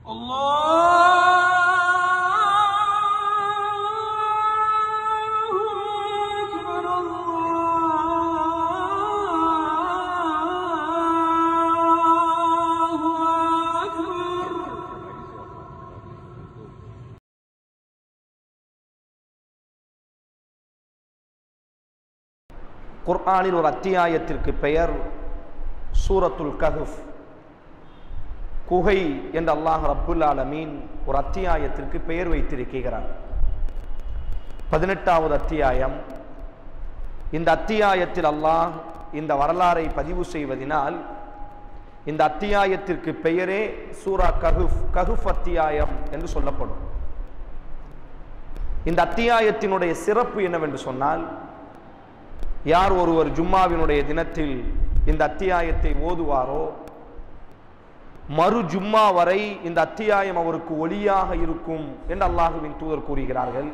الله أكبر الله أكبر குர்ஆனில் ஒரு அத்தியாயத்திற்கு பெயர் சூரத்துல் கஹுஃப் குகை என்று அல்லாஹ் ரப்புல் ஆலமீன் ஒரு அத்தியாயத்திற்கு பெயர் வைத்திருக்கிறார் பதினெட்டாவது அத்தியாயம் இந்த அத்தியாயத்தில் அல்லாஹ் இந்த வரலாறை பதிவு செய்வதினால் இந்த அத்தியாயத்திற்கு பெயரே சூரா கஹுஃப் கஹுஃப் அத்தியாயம் என்று சொல்லப்படும் இந்த அத்தியாயத்தினுடைய சிறப்பு என்னவென்று சொன்னால் யார் ஒருவர் ஜும்மாவினுடைய தினத்தில் இந்த அத்தியாயத்தை ஓதுவாரோ மறு ஜும்மா வரை இந்த அத்தியாயம் அவருக்கு ஒளியாக இருக்கும் என்று அல்லாஹுவின் தூதர் கூறுகிறார்கள்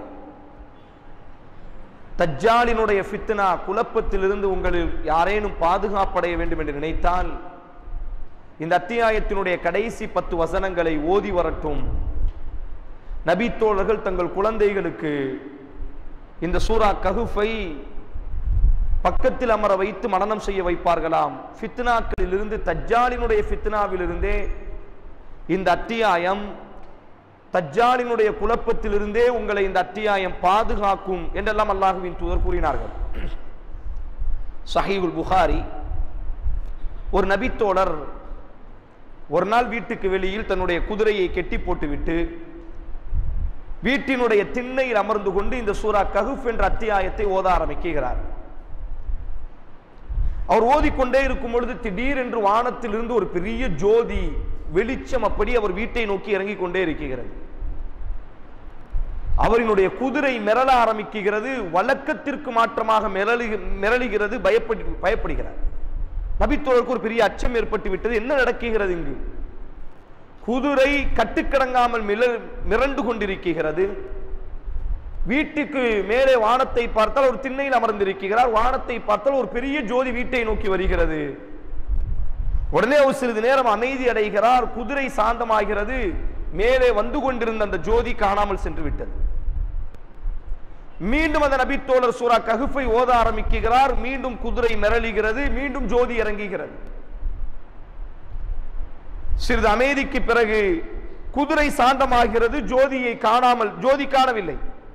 தஜ்ஜாலினுடைய ஃபித்னா குழப்பத்திலிருந்து உங்களில் யாரேனும் பாதுகாப்படைய வேண்டும் என்று நினைத்தால் இந்த அத்தியாயத்தினுடைய கடைசி பத்து வசனங்களை ஓதி வரட்டும் நபித்தோழர்கள் தங்கள் குழந்தைகளுக்கு இந்த சூரா கஹுஃபை பக்கத்தில் அமர வைத்து மனனம் செய்ய வைப்பார்களாம் ஃபித்னாக்களிலிருந்து தஜ்ஜாலினுடைய ஃபித்னாவிலிருந்தே இந்த அத்தியாயம் தஜ்ஜாலினுடைய குழப்பத்திலிருந்தே உங்களை இந்த அத்தியாயம் பாதுகாக்கும் என்றெல்லாம் அல்லாஹுவின் தூதர் கூறினார்கள் சஹீகுல் புகாரி ஒரு நபித்தோழர் ஒரு நாள் வீட்டுக்கு வெளியில் தன்னுடைய குதிரையை கெட்டி போட்டுவிட்டு வீட்டினுடைய திண்ணையில் அமர்ந்து கொண்டு இந்த சூரா கஹுஃப் என்ற அத்தியாயத்தை ஓத ஆரம்பிக்கிறார் அவர் ஓதிக்கொண்டே இருக்கும் பொழுது திடீரென்று வானத்திலிருந்து ஒரு பெரிய ஜோதி வெளிச்சம் அப்படி அவர் வீட்டை நோக்கி இறங்கிக் கொண்டே இருக்கிறது அவரினுடைய குதிரை மிரள ஆரம்பிக்கிறது வழக்கத்திற்கு மாற்றமாக மிரளு மிரளுகிறது பயப்படி பயப்படுகிறார் நபித்தோழருக்கு ஒரு பெரிய அச்சம் ஏற்பட்டு விட்டது என்ன நடக்குகிறது இங்கு குதிரை கட்டுக்கடங்காமல் மிள மிரண்டு கொண்டிருக்கிறது வீட்டுக்கு மேலே வானத்தை பார்த்தால் ஒரு திண்ணையில் அமர்ந்திருக்கிறார் வானத்தை பார்த்தால் ஒரு பெரிய ஜோதி வீட்டை நோக்கி வருகிறது உடனே அவர் சிறிது நேரம் அமைதி அடைகிறார் குதிரை சாந்தமாகிறது மேலே வந்து கொண்டிருந்த அந்த ஜோதி காணாமல் சென்று விட்டது மீண்டும் அந்த நபித்தோழர் சூரா கஹுஃபை ஓத ஆரம்பிக்கிறார் மீண்டும் குதிரை மிரளுகிறது மீண்டும் ஜோதி இறங்குகிறது சிறிது அமைதிக்கு பிறகு குதிரை சாந்தமாகிறது ஜோதியை காணாமல் ஜோதி காணவில்லை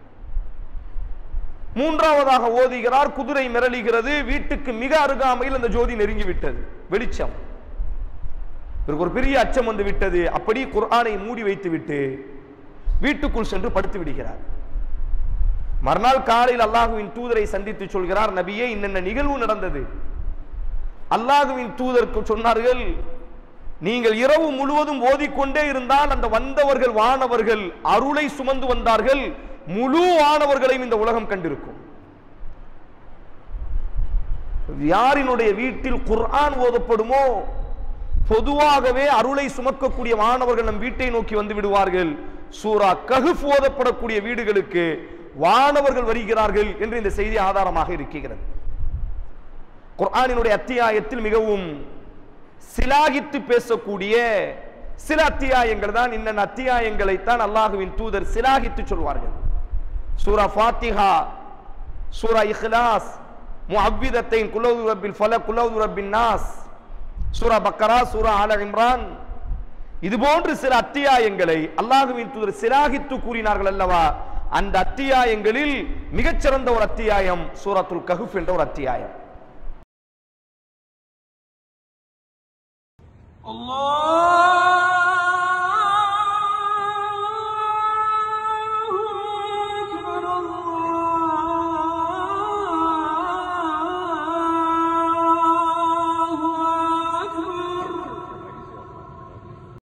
மூன்றாவதாக ஓதுகிறார் குதிரை மிரளுகிறது வீட்டுக்கு மிக அருகாமையில் அந்த ஜோதி நெருங்கிவிட்டது வெளிச்சம் இவருக்கு ஒரு பெரிய அச்சம் வந்து விட்டது அப்படி குர்ஆனை மூடி வைத்து விட்டு வீட்டுக்குள் சென்று படுத்து விடுகிறார் மறுநாள் காலையில் அல்லாஹுவின் தூதரை சந்தித்து சொல்கிறார் நபியே இன்னென்ன நிகழ்வு நடந்தது அல்லாஹுவின் தூதருக்கு சொன்னார்கள் நீங்கள் இரவு முழுவதும் ஓதிக்கொண்டே இருந்தால் அந்த வந்தவர்கள் வானவர்கள் அருளை சுமந்து வந்தார்கள் முழு வானவர்களையும் இந்த உலகம் கண்டிருக்கும் யாரினுடைய வீட்டில் குர்ஆன் ஓதப்படுமோ பொதுவாகவே அருளை சுமக்கக்கூடிய மாணவர்கள் நம் வீட்டை நோக்கி வந்து விடுவார்கள் சூரா கஹுஃப் ஓதப்படக்கூடிய வீடுகளுக்கு வானவர்கள் வருகிறார்கள் என்று இந்த செய்தி ஆதாரமாக இருக்கிறது குர்ஆனினுடைய அத்தியாயத்தில் மிகவும் சிலாகித்து பேசக்கூடிய சில அத்தியாயங்கள் தான் இன்னென்ன அத்தியாயங்களைத்தான் அல்லாஹுவின் தூதர் சிலாகித்து சொல்வார்கள் சூரா ஃபாத்திஹா சூரா இஹ்லாஸ் முஅவ்விதத்தைன் குலவு ரப்பில் ஃபல குலவு ரப்பின் நாஸ் சூரா பக்கரா சூரா ஆல இம்ரான் இது போன்று சில அத்தியாயங்களை அல்லாஹுவின் தூதர் சிலாகித்து கூறினார்கள் அல்லவா அந்த அத்தியாயங்களில் மிகச்சிறந்த ஒரு அத்தியாயம் சூரத்துல் கஹுஃப் என்ற ஒரு அத்தியாயம் الله